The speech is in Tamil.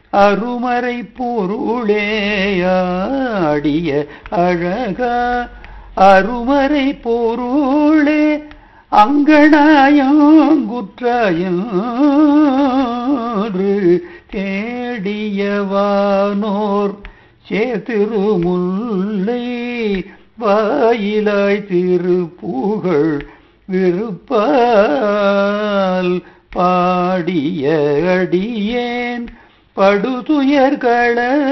அருமறை பொருளேயாடிய அழகா அருமறை பொருளே அங்கணாயங்குற்றாயன்று தேடியவானோர் சேத்திருமுல்லை வாயிலாய் திருப்புகழ் விருப்பால் பாடிய அடியேன் படுதுயர்கள